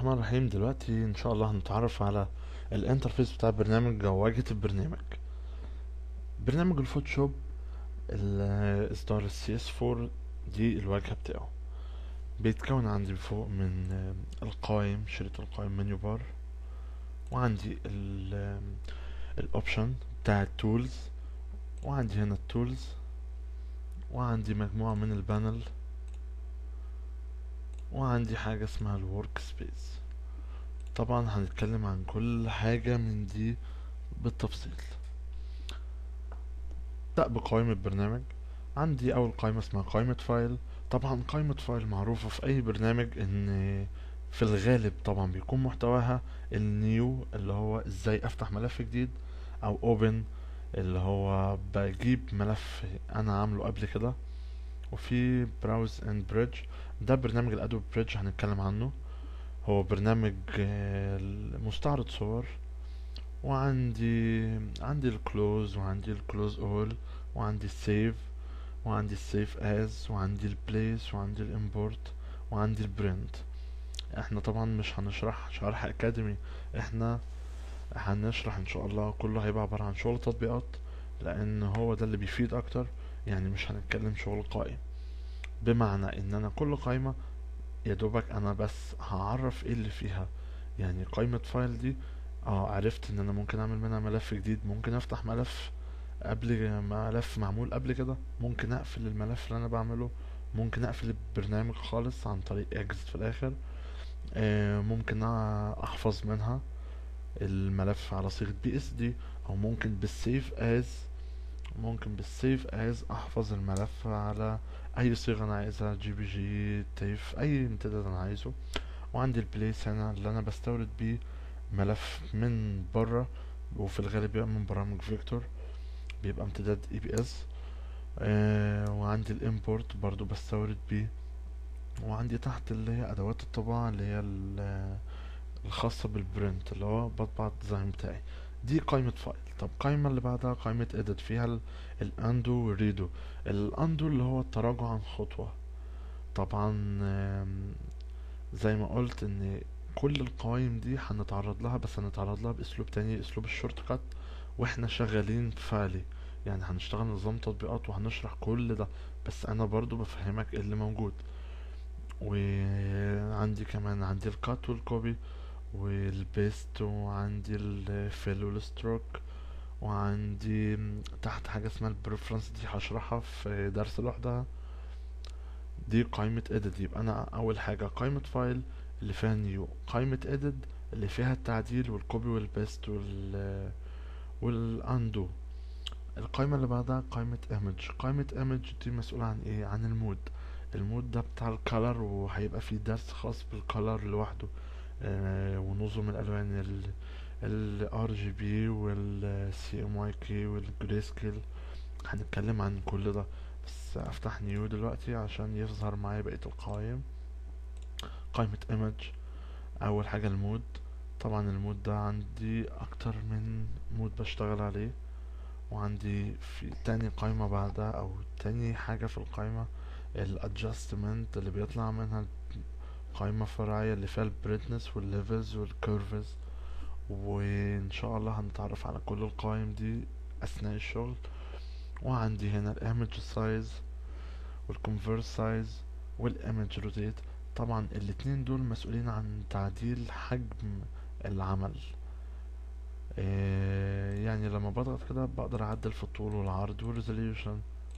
الرحمن الرحيم دلوقتي ان شاء الله هنتعرف على الانترفيس بتاع برنامج او واجهة البرنامج برنامج الفوتوشوب ال- اصدار السي اس 4 دي الواجهة بتاعه بيتكون عندي فوق من آه، القائم شريط القائم منيو بار وعندي الاوبشن بتاع التولز وعندي هنا التولز وعندي مجموعة من البانل وعندي حاجة اسمها الورك سبيس طبعا هنتكلم عن كل حاجة من دي بالتفصيل ابدأ بقائمة البرنامج عندي أول قائمة اسمها قائمة فايل طبعا قائمة فايل معروفة في أي برنامج إن في الغالب طبعا بيكون محتواها النيو اللي هو ازاي افتح ملف جديد او اوبن اللي هو بجيب ملف انا عامله قبل كده وفي براوز اند بريدج ده برنامج الادوبي بريدج هنتكلم عنه هو برنامج آه، مستعرض صور وعندي عندي الكلوز وعندي الكلوز اول وعندي السيف وعندي السيف از وعندي البليس وعندي الامبورت وعندي البرنت احنا طبعا مش هنشرح شرح اكاديمي احنا هنشرح ان شاء الله كله هيبقى عبارة عن شغل تطبيقات لان هو ده اللي بيفيد اكتر يعني مش هنتكلم شغل قائم بمعنى ان انا كل قائمة يا دوبك انا بس هعرف ايه اللي فيها يعني قائمة فايل دي اه عرفت ان انا ممكن اعمل منها ملف جديد ممكن افتح ملف قبل ملف معمول قبل كده ممكن اقفل الملف اللي انا بعمله ممكن اقفل البرنامج خالص عن طريق اكزit في الاخر آه، ممكن أ- احفظ منها الملف على صيغة بي اس دي او ممكن بالسيف از ممكن بالسيف از احفظ الملف على اي صيغة انا عايزها جي بي جي تيف اي امتداد انا عايزه وعندي البليس هنا اللي انا بستورد بيه ملف من بره وفي الغالب بيبقى من برامج فيكتور بيبقى امتداد اي بي اس وعندي الامبورت برضو بستورد بيه وعندي تحت اللي هي ادوات الطباعة اللي هي ال- الخاصة بالبرنت اللي هو بطبع الديزاين بتاعي دي قائمة فايل طب القائمة اللي بعدها قائمة edit فيها الاندو والريدو الاندو اللي هو التراجع عن خطوة طبعا آم، زي ما قلت ان كل القوائم دي هنتعرض لها بس هنتعرض لها باسلوب تاني اسلوب الشورت كات واحنا شغالين فعلي يعني هنشتغل نظام تطبيقات وهنشرح كل ده بس انا برضو بفهمك ايه اللي موجود وعندي كمان عندي الكات والكوبي والبيست وعندي الفيل والستروك وعندي تحت حاجة اسمها البريفرنس دي هشرحها في درس لوحدها دي قائمة edit يبقى انا اول حاجة قائمة فايل اللي فيها نيو قائمة edit اللي فيها التعديل والكوبي والبيست وال والاندو القائمة اللي بعدها قائمة image قائمة image دي مسؤولة عن ايه عن المود المود ده بتاع الكالر وهيبقى فيه درس خاص بالكالر لوحده آه ونظم الالوان ال ال RGB وال CMYK وال Grayscale هنتكلم عن كل ده بس افتح نيو دلوقتي عشان يظهر معايا بقية القوائم قائمة image اول حاجة المود طبعا المود ده عندي اكتر من مود بشتغل عليه وعندي في تاني قائمة بعدها او تاني حاجة في القائمة الادجستمنت اللي بيطلع منها قائمة فرعية اللي فيها البريتنس والليفلز والكيرفز وان شاء الله هنتعرف على كل القوائم دي اثناء الشغل وعندي هنا الايمج سايز والكونفرس سايز والايمج روتيت طبعا الاتنين دول مسؤولين عن تعديل حجم العمل إيه يعني لما بضغط كده بقدر اعدل في الطول والعرض والريزوليوشن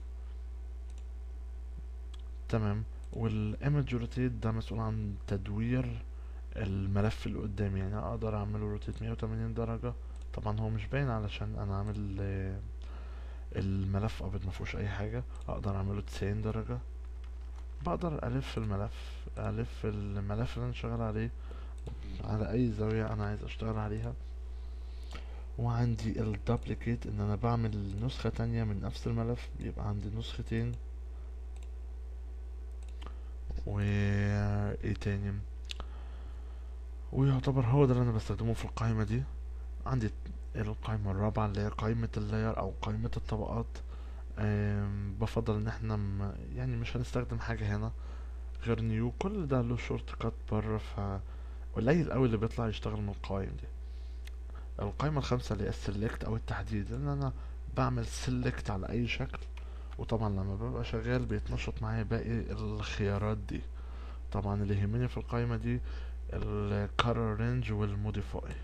تمام والايمج روتيت ده مسؤول عن تدوير الملف اللي قدامي يعني اقدر اعمله روتيت 180 درجة طبعا هو مش باين علشان انا عامل آه، الملف ابيض مفيهوش اي حاجة اقدر اعمله 90 درجة بقدر الف الملف الف الملف اللي انا شغال عليه على اي زاوية انا عايز اشتغل عليها وعندي الدوبليكيت ان انا بعمل نسخة تانية من نفس الملف بيبقى عندي نسختين و ايه تاني ويعتبر هو ده اللي انا بستخدمه في القائمة دي عندي القائمة الرابعة اللي هي قائمة اللاير او قائمة الطبقات أم، بفضل ان احنا م... يعني مش هنستخدم حاجة هنا غير نيو كل ده له شورت كات بره ف قليل قوي اللي بيطلع يشتغل من القوائم دي القائمة الخامسة اللي هي السلكت او التحديد ان انا بعمل سلكت على اي شكل وطبعا لما ببقى شغال بيتنشط معايا باقي الخيارات دي طبعا اللي يهمني في القائمة دي الكارر رينج والموديفاي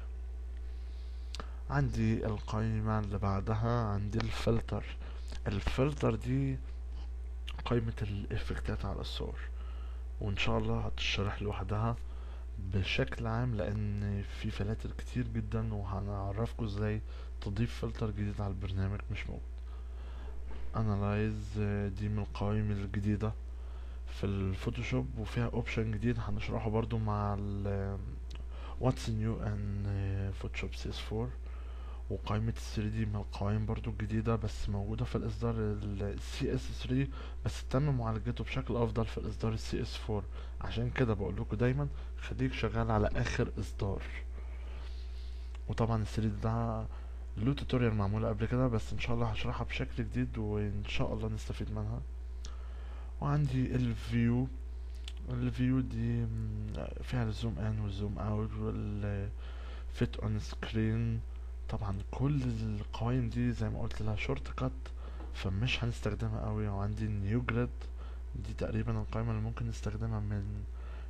عندي القائمة اللي بعدها عندي الفلتر الفلتر دي قائمة الافكتات على الصور وان شاء الله هتشرح لوحدها بشكل عام لان في فلاتر كتير جدا وهنعرفكم ازاي تضيف فلتر جديد على البرنامج مش موجود انالايز دي من القوائم الجديدة في الفوتوشوب وفيها اوبشن جديد هنشرحه برضو مع ال واتس نيو ان فوتوشوب سي اس 4 وقائمة ال 3 دي من القوائم برضو الجديدة بس موجودة في الإصدار ال CS3 بس تم معالجته بشكل أفضل في الإصدار ال CS4 عشان كده بقول لكم دايما خليك شغال على آخر إصدار وطبعا ال 3 ده له توتوريال معمولة قبل كده بس إن شاء الله هشرحها بشكل جديد وإن شاء الله نستفيد منها وعندي الفيو الفيو دي فيها الزوم ان والزوم اوت والفيت اون سكرين طبعا كل القوائم دي زي ما قلت لها شورت كات فمش هنستخدمها قوي وعندي النيو جريد دي تقريبا القائمة اللي ممكن نستخدمها من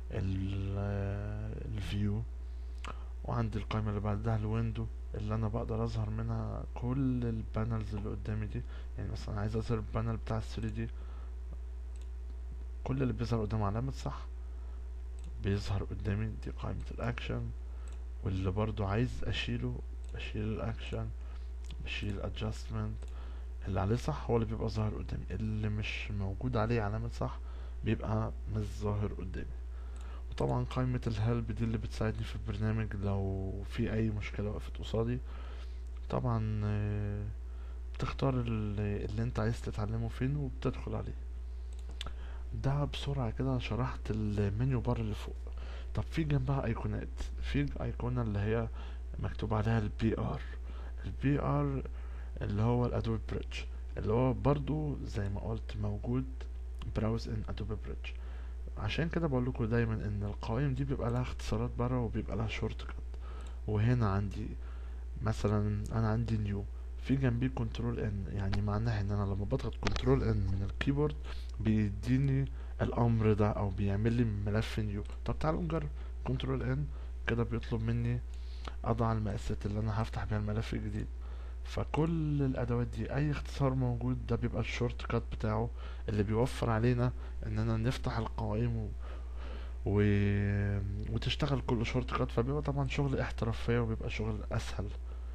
الفيو وعندي القائمة اللي بعدها الويندو اللي انا بقدر اظهر منها كل البانلز اللي قدامي دي يعني مثلا عايز اظهر البانل بتاع ال 3 دي كل اللي بيظهر قدام علامة صح بيظهر قدامي دي قائمة الاكشن واللي برضو عايز اشيله بشيل الاكشن بشيل الادجستمنت اللي عليه صح هو اللي بيبقى ظاهر قدامي اللي مش موجود عليه علامة صح بيبقى مش ظاهر قدامي وطبعا قائمة الهلب دي اللي بتساعدني في البرنامج لو في اي مشكلة وقفت قصادي طبعا بتختار اللي, اللي انت عايز تتعلمه فين وبتدخل عليه ده بسرعة كده شرحت المنيو بار اللي فوق طب في جنبها ايقونات في ايقونة اللي هي مكتوب عليها البي ار البي ار اللي هو الادوبي بريدج اللي هو برضو زي ما قلت موجود براوز ان ادوبي بريدج عشان كده بقول لكم دايما ان القوائم دي بيبقى لها اختصارات بره وبيبقى لها شورت كات وهنا عندي مثلا انا عندي نيو في جنبيه كنترول ان يعني معناها ان انا لما بضغط كنترول ان من الكيبورد بيديني الامر ده او بيعمل لي ملف نيو طب تعالوا نجرب كنترول ان كده بيطلب مني اضع المقاسات اللي انا هفتح بيها الملف الجديد فكل الادوات دي اي اختصار موجود ده بيبقى الشورت كات بتاعه اللي بيوفر علينا اننا نفتح القوائم و... و... وتشتغل كل شورت كات فبيبقى طبعا شغل احترافية وبيبقى شغل اسهل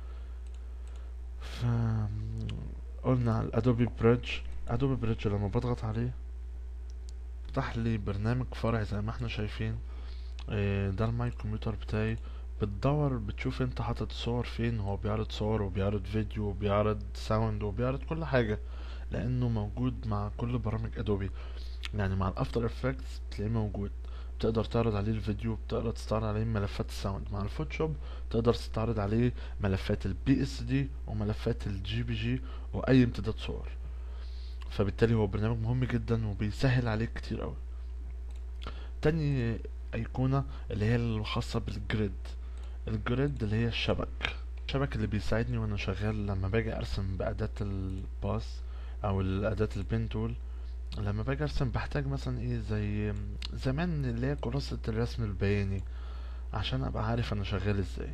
ف قلنا الادوبي بريدج ادوبي بريدج لما بضغط عليه فتح لي برنامج فرعي زي ما احنا شايفين ده الماي كمبيوتر بتاعي بتدور بتشوف انت حاطط صور فين هو بيعرض صور وبيعرض فيديو وبيعرض ساوند وبيعرض كل حاجة لانه موجود مع كل برامج ادوبي يعني مع الافتر افكتس تلاقيه موجود تقدر تعرض عليه الفيديو بتقدر تستعرض عليه ملفات الساوند مع الفوتوشوب تقدر تستعرض عليه ملفات البي اس دي وملفات الجي بي جي واي امتداد صور فبالتالي هو برنامج مهم جدا وبيسهل عليك كتير اوي تاني ايقونة اللي هي الخاصة بالجريد الجريد اللي هي الشبك الشبك اللي بيساعدني وانا شغال لما باجي ارسم بأداة الباس او الأداة البين تول لما باجي ارسم بحتاج مثلا ايه زي زمان اللي هي كراسة الرسم البياني عشان ابقى عارف انا شغال ازاي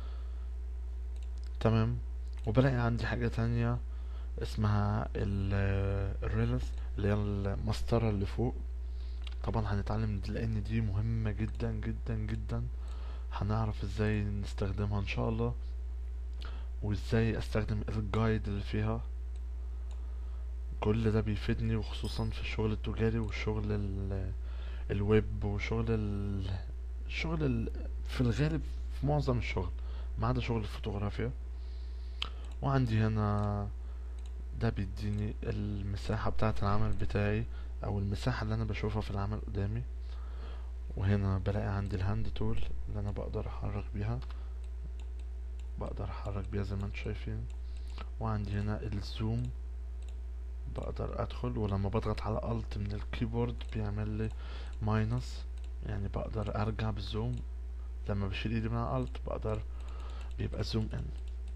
تمام وبلاقي عندي حاجة تانية اسمها الريلس اللي هي المسطرة اللي فوق طبعا هنتعلم دي لان دي مهمة جدا جدا جدا هنعرف ازاي نستخدمها ان شاء الله وازاي استخدم الجايد اللي فيها كل ده بيفيدني وخصوصا في الشغل التجاري والشغل ال الويب وشغل ال الشغل ال في الغالب في معظم الشغل ما عدا شغل الفوتوغرافيا وعندي هنا ده بيديني المساحة بتاعة العمل بتاعي او المساحة اللي انا بشوفها في العمل قدامي وهنا بلاقي عندي الهاند تول اللي انا بقدر احرك بيها بقدر احرك بيها زي ما انتم شايفين وعندي هنا الزوم بقدر ادخل ولما بضغط على الت من الكيبورد بيعمل لي ماينس يعني بقدر ارجع بالزوم لما بشيل ايدي من على الت بقدر بيبقى زوم ان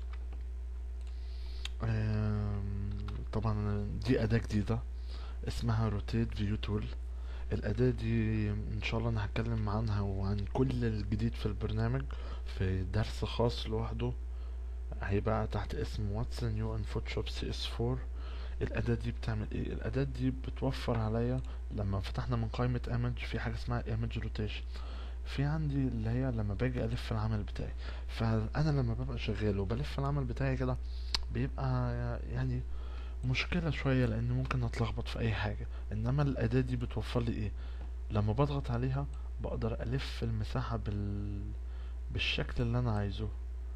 طبعا دي اداة جديدة اسمها روتيت فيو تول الأداة دي إن شاء الله أنا هتكلم عنها وعن كل الجديد في البرنامج في درس خاص لوحده هيبقى تحت اسم واتس نيو ان فوتوشوب سي اس 4 الأداة دي بتعمل ايه الأداة دي بتوفر عليا لما فتحنا من قائمة ايمج في حاجة اسمها ايمج روتيشن في عندي اللي هي لما باجي الف العمل بتاعي فانا لما ببقى شغال وبلف العمل بتاعي كده بيبقى يعني مشكلة شوية لان ممكن اتلخبط في اي حاجة انما الاداة دي بتوفر لي ايه لما بضغط عليها بقدر الف المساحة بال بالشكل اللي انا عايزه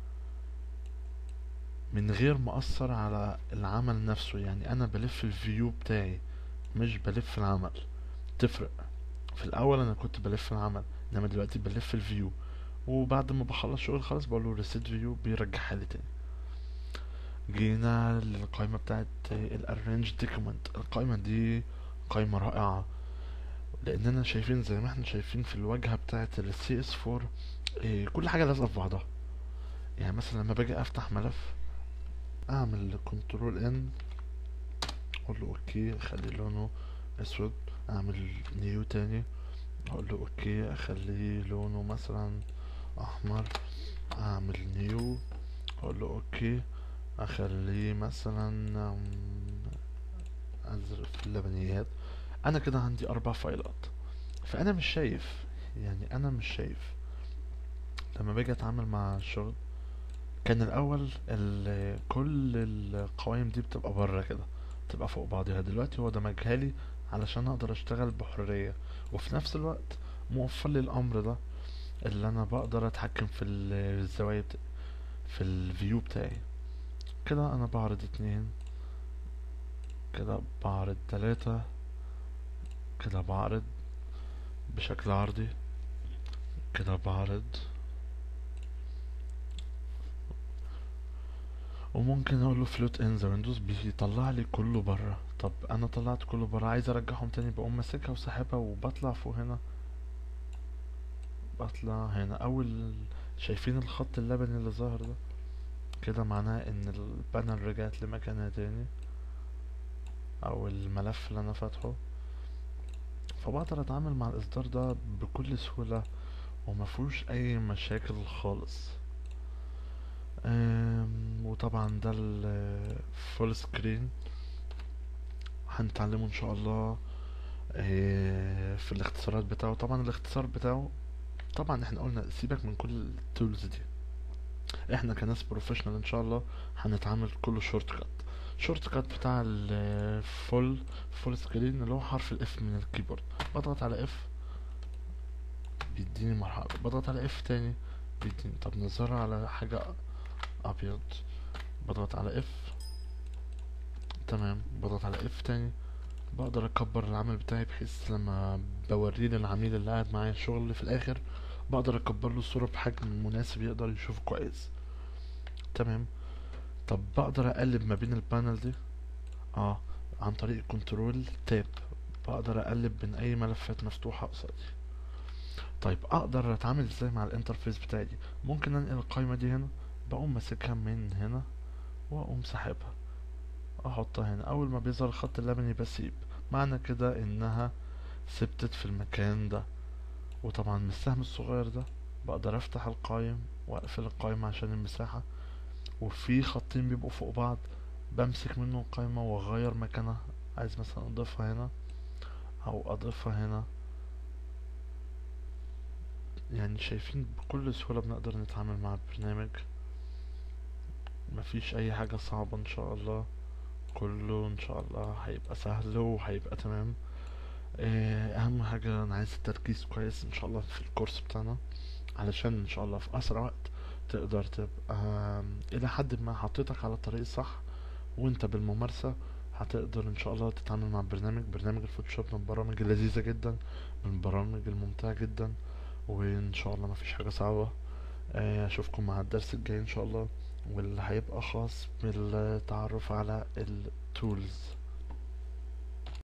من غير ما اثر على العمل نفسه يعني انا بلف الفيو بتاعي مش بلف العمل تفرق في الاول انا كنت بلف العمل انما دلوقتي بلف الفيو وبعد ما بخلص شغل خلاص بقوله ريسيت فيو بيرجعها لي تاني جينا للقائمة بتاعت الارينج دوكيمنت القائمة دي قائمة رائعة لاننا شايفين زي ما احنا شايفين في الواجهة بتاعت السي اس 4 إيه كل حاجة لازقة في بعضها يعني مثلا لما باجي افتح ملف اعمل كنترول ان اقول له اوكي اخلي لونه اسود اعمل نيو تاني اقول له اوكي اخليه لونه مثلا احمر اعمل نيو اقول له اوكي اخليه مثلا ازرق في اللبنيات انا كده عندي اربع فايلات فانا مش شايف يعني انا مش شايف لما باجي اتعامل مع الشغل كان الاول ال كل القوائم دي بتبقى بره كده بتبقى فوق بعضها دلوقتي هو دمجها لي علشان اقدر اشتغل بحرية وفي نفس الوقت موفر لي الامر ده اللي انا بقدر اتحكم في الزوايا بتا... في الفيو بتاعي كده انا بعرض اتنين كده بعرض تلاتة كده بعرض بشكل عرضي كده بعرض وممكن اقول له فلوت ان ذا ويندوز بيطلع لي كله بره طب انا طلعت كله بره عايز ارجعهم تاني بقوم ماسكها وساحبها وبطلع فوق هنا بطلع هنا اول شايفين الخط اللبني اللي ظاهر ده كده معناه ان البانل رجعت لمكانها تاني او الملف اللي انا فاتحه فبقدر اتعامل مع الاصدار ده بكل سهولة ومفهوش اي مشاكل خالص وطبعا ده الفول سكرين هنتعلمه ان شاء الله في الاختصارات بتاعه طبعا الاختصار بتاعه طبعا احنا قلنا سيبك من كل التولز دي احنا كناس بروفيشنال ان شاء الله هنتعامل كله شورت كات شورت كات بتاع الفول فول سكرين اللي هو حرف الاف من الكيبورد بضغط على اف بيديني مرحلة بضغط على اف تاني بيديني طب نظهر على حاجة ابيض بضغط على اف تمام بضغط على اف تاني بقدر اكبر العمل بتاعي بحيث لما بوريه للعميل اللي قاعد معايا الشغل في الاخر بقدر اكبر له الصورة بحجم مناسب يقدر يشوفه كويس تمام طب بقدر اقلب ما بين البانل دي اه عن طريق كنترول تاب بقدر اقلب بين اي ملفات مفتوحة قصادي طيب اقدر اتعامل ازاي مع الانترفيس بتاعي دي ممكن انقل القايمة دي هنا بقوم ماسكها من هنا واقوم ساحبها احطها هنا اول ما بيظهر الخط اللبني بسيب معنى كده انها ثبتت في المكان ده وطبعا من السهم الصغير ده بقدر افتح القايم واقفل القايمة عشان المساحة وفي خطين بيبقوا فوق بعض بمسك منه القايمة واغير مكانها عايز مثلا اضيفها هنا او اضيفها هنا يعني شايفين بكل سهولة بنقدر نتعامل مع البرنامج مفيش اي حاجة صعبة ان شاء الله كله ان شاء الله هيبقى سهل وهيبقى تمام اهم حاجة انا عايز التركيز كويس ان شاء الله في الكورس بتاعنا علشان ان شاء الله في اسرع وقت تقدر تبقى الى حد ما حطيتك على الطريق الصح وانت بالممارسة هتقدر ان شاء الله تتعامل مع برنامج برنامج الفوتوشوب من البرامج اللذيذة جدا من البرامج الممتعة جدا وان شاء الله مفيش حاجة صعبة اشوفكم مع الدرس الجاي ان شاء الله واللي هيبقى خاص بالتعرف على التولز